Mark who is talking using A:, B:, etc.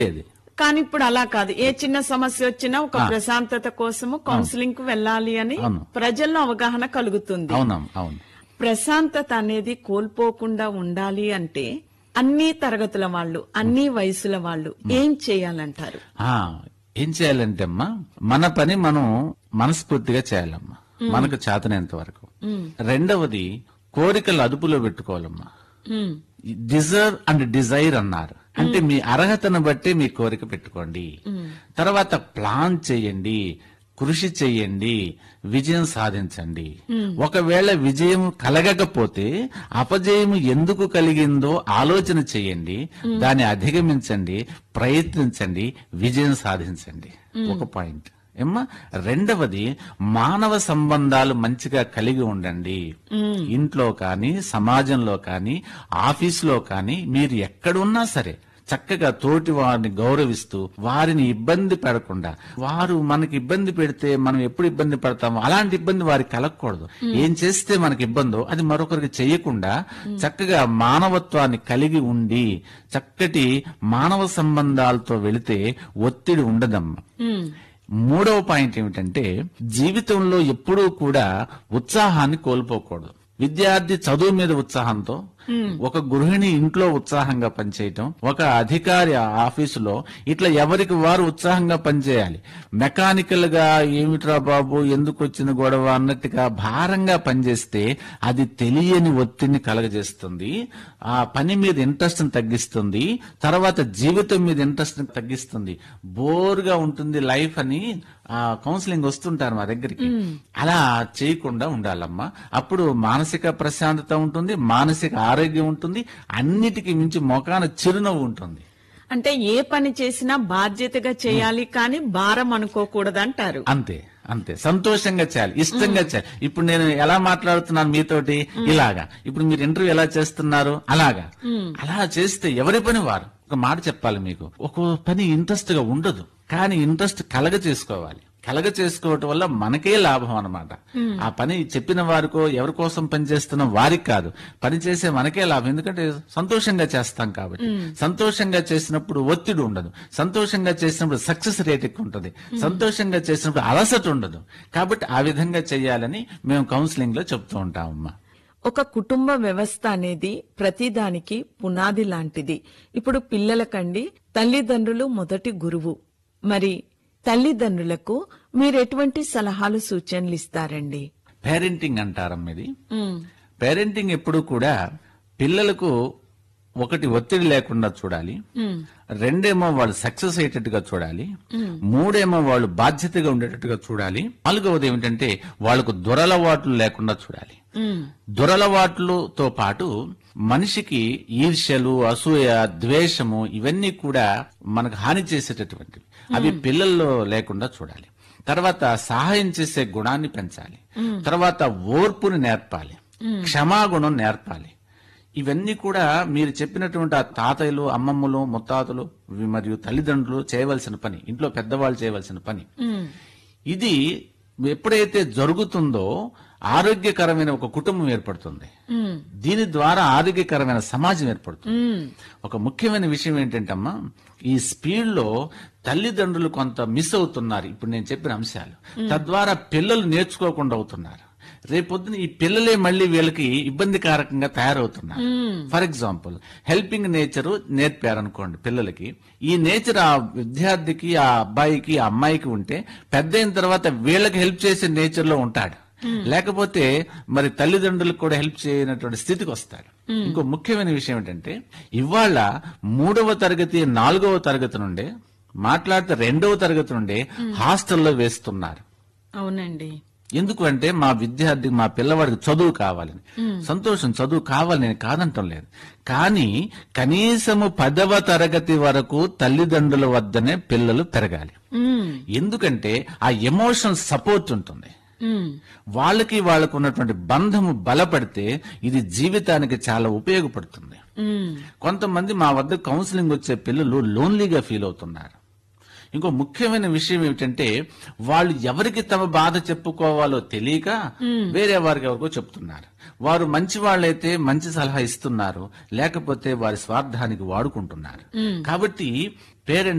A: ఇది
B: కానీ ఇప్పుడు అలా కాదు ఏ చిన్న సమస్య వచ్చినా ఒక ప్రశాంతత కోసము కౌన్సిలింగ్ కు వెళ్ళాలి అని
A: అవును.
B: ప్రజల్లో అవగాహన కలుగుతుంది
A: అవునమ్మా అవును
B: ప్రశాంతత అనేది కోల్పోకుండా ఉండాలి అంటే అన్ని తరగతుల వాళ్ళు అన్ని వయసుల వాళ్ళు ఏం చేయాలంటారు
A: ఆ, ఏం చేయాలంటే అమ్మా మన పని మనం మనస్ఫూర్తిగా చేయాలమ్మా మనకు చేతనేంత వరకు రెండవది కోరికలు అదుపులో పెట్టుకోవాలమ్మా
B: ఉమ్,
A: డిజర్వ్ అండ్ డిజైర్ అన్నారు అంటే మీ అర్హతను బట్టి మీ కోరిక పెట్టుకోండి తర్వాత ప్లాన్ చేయండి కృషి చెయ్యండి విజయం సాధించండి ఒకవేళ విజయం కలగకపోతే అపజయం ఎందుకు కలిగిందో ఆలోచన చేయండి దాన్ని అధిగమించండి ప్రయత్నించండి విజయం సాధించండి ఒక పాయింట్ ఏమ్మా రెండవది మానవ సంబంధాలు మంచిగా కలిగి ఉండండి ఇంట్లో కానీ సమాజంలో కానీ ఆఫీసులో కానీ మీరు ఎక్కడున్నా సరే చక్కగా తోటి వారిని గౌరవిస్తూ వారిని ఇబ్బంది పెడకుండా వారు మనకి ఇబ్బంది పెడితే మనం ఎప్పుడు ఇబ్బంది పడతామో అలాంటి ఇబ్బంది వారికి కలగకూడదు ఏం చేస్తే మనకి ఇబ్బందో అది మరొకరికి చేయకుండా చక్కగా మానవత్వాన్ని కలిగి ఉండి చక్కటి మానవ సంబంధాలతో వెళితే ఒత్తిడి ఉండదమ్మా
B: ఉమ్,
A: మూడవ పాయింట్ ఏమిటంటే జీవితంలో ఎప్పుడూ కూడా ఉత్సాహాన్ని కోల్పోకూడదు విద్యార్థి చదువు మీద ఉత్సాహంతో ఒక గృహిణి ఇంట్లో ఉత్సాహంగా పనిచేయటం ఒక అధికారి ఆఫీసులో ఇట్లా ఎవరికి వారు ఉత్సాహంగా పనిచేయాలి మెకానికల్ గా ఏమిట్రా బాబు ఎందుకు వచ్చిన గొడవ అన్నట్టుగా భారంగా పనిచేస్తే అది తెలియని ఒత్తిడిని కలగజేస్తుంది ఆ పని మీద ఇంట్రెస్ట్ తగ్గిస్తుంది తర్వాత జీవితం మీద ఇంట్రెస్ట్ తగ్గిస్తుంది బోర్గా ఉంటుంది లైఫ్ అని ఆ కౌన్సిలింగ్ వస్తుంటారు మా దగ్గరికి అలా చేయకుండా ఉండాలమ్మా అప్పుడు మానసిక ప్రశాంతత ఉంటుంది మానసిక ఆరోగ్యం ఉంటుంది అన్నిటికీ మించి మొఖాన చిరునవ్వు ఉంటుంది
B: అంటే ఏ పని చేసినా బాధ్యతగా చేయాలి కానీ భారం అనుకోకూడదు అంటారు
A: అంతే అంతే సంతోషంగా చేయాలి ఇష్టంగా చేయాలి ఇప్పుడు నేను ఎలా మాట్లాడుతున్నాను మీతోటి ఇలాగా ఇప్పుడు మీరు ఇంటర్వ్యూ ఎలా చేస్తున్నారు అలాగా అలా చేస్తే ఎవరి పని వారు ఒక మాట చెప్పాలి మీకు ఒక పని ఇంట్రెస్ట్ గా ఉండదు కానీ ఇంట్రెస్ట్ కలగ చేసుకోవాలి కలగ చేసుకోవటం వల్ల మనకే లాభం అన్నమాట ఆ పని చెప్పిన వారికో ఎవరి కోసం పని చేస్తున్న వారికి కాదు పని చేసే మనకే లాభం ఎందుకంటే సంతోషంగా చేస్తాం కాబట్టి సంతోషంగా చేసినప్పుడు ఒత్తిడి ఉండదు సంతోషంగా చేసినప్పుడు సక్సెస్ రేట్ ఎక్కువ ఉంటుంది సంతోషంగా చేసినప్పుడు అలసట ఉండదు కాబట్టి ఆ విధంగా చేయాలని మేము కౌన్సిలింగ్ లో చెప్తూ ఉంటామమ్మా
B: ఒక కుటుంబ వ్యవస్థ అనేది ప్రతిదానికి పునాది లాంటిది ఇప్పుడు పిల్లలకండి తల్లిదండ్రులు మొదటి గురువు మరి తల్లిదండ్రులకు మీరు ఎటువంటి సలహాలు సూచనలు ఇస్తారండి
A: పేరెంటింగ్ అంటారమ్మ ఇది పేరెంటింగ్ ఎప్పుడు కూడా పిల్లలకు ఒకటి ఒత్తిడి లేకుండా చూడాలి రెండేమో వాళ్ళు సక్సెస్ అయ్యేటట్టుగా చూడాలి మూడేమో వాళ్ళు బాధ్యతగా ఉండేటట్టుగా చూడాలి నాలుగవది ఏమిటంటే వాళ్ళకు దురలవాట్లు లేకుండా చూడాలి దురలవాట్లతో పాటు మనిషికి ఈర్ష్యలు అసూయ ద్వేషము ఇవన్నీ కూడా మనకు హాని చేసేటటువంటివి అవి పిల్లల్లో లేకుండా చూడాలి తర్వాత సహాయం చేసే గుణాన్ని పెంచాలి తర్వాత ఓర్పుని నేర్పాలి క్షమాగుణం నేర్పాలి ఇవన్నీ కూడా మీరు చెప్పినటువంటి ఆ తాతయ్యలు అమ్మమ్మలు ముత్తాతలు మరియు తల్లిదండ్రులు చేయవలసిన పని ఇంట్లో పెద్దవాళ్ళు చేయవలసిన పని ఇది ఎప్పుడైతే జరుగుతుందో ఆరోగ్యకరమైన ఒక కుటుంబం ఏర్పడుతుంది దీని ద్వారా ఆరోగ్యకరమైన సమాజం ఏర్పడుతుంది ఒక ముఖ్యమైన విషయం ఏంటంటే అమ్మా ఈ స్పీడ్ లో తల్లిదండ్రులు కొంత మిస్ అవుతున్నారు ఇప్పుడు నేను చెప్పిన అంశాలు తద్వారా పిల్లలు నేర్చుకోకుండా అవుతున్నారు రేపొద్దున ఈ పిల్లలే మళ్ళీ వీళ్ళకి ఇబ్బందికారకంగా తయారవుతున్నారు ఫర్ ఎగ్జాంపుల్ హెల్పింగ్ నేచర్ నేర్పారనుకోండి పిల్లలకి ఈ నేచర్ ఆ విద్యార్థికి ఆ అబ్బాయికి ఆ అమ్మాయికి ఉంటే పెద్ద అయిన తర్వాత వీళ్ళకి హెల్ప్ చేసే నేచర్ లో ఉంటాడు లేకపోతే మరి తల్లిదండ్రులకు కూడా హెల్ప్ చేయనటువంటి స్థితికి వస్తాడు ఇంకో ముఖ్యమైన విషయం ఏంటంటే ఇవాళ మూడవ తరగతి నాలుగవ తరగతి నుండే మాట్లాడితే రెండవ తరగతి నుండే హాస్టల్లో వేస్తున్నారు
B: అవునండి
A: ఎందుకు అంటే మా విద్యార్థి మా పిల్లవాడికి చదువు కావాలని సంతోషం చదువు కావాలని నేను కాదంటం లేదు కానీ కనీసము పదవ తరగతి వరకు తల్లిదండ్రుల వద్దనే పిల్లలు పెరగాలి
B: ఉమ్,
A: ఎందుకంటే ఆ ఎమోషనల్ సపోర్ట్ ఉంటుంది
B: ఉమ్,
A: వాళ్ళకి వాళ్ళకు ఉన్నటువంటి బంధము బలపడితే ఇది జీవితానికి చాలా ఉపయోగపడుతుంది
B: ఉమ్,
A: కొంతమంది మా వద్ద కౌన్సిలింగ్ వచ్చే పిల్లలు లోన్లీగా ఫీల్ అవుతున్నారు ఇంకో ముఖ్యమైన విషయం ఏమిటంటే వాళ్ళు ఎవరికి తమ బాధ చెప్పుకోవాలో తెలియక వేరే వారికి ఎవరికో చెప్తున్నారు వారు మంచి వాళ్ళైతే మంచి సలహా ఇస్తున్నారు లేకపోతే వారి స్వార్థానికి వాడుకుంటున్నారు కాబట్టి పేరెంట్స్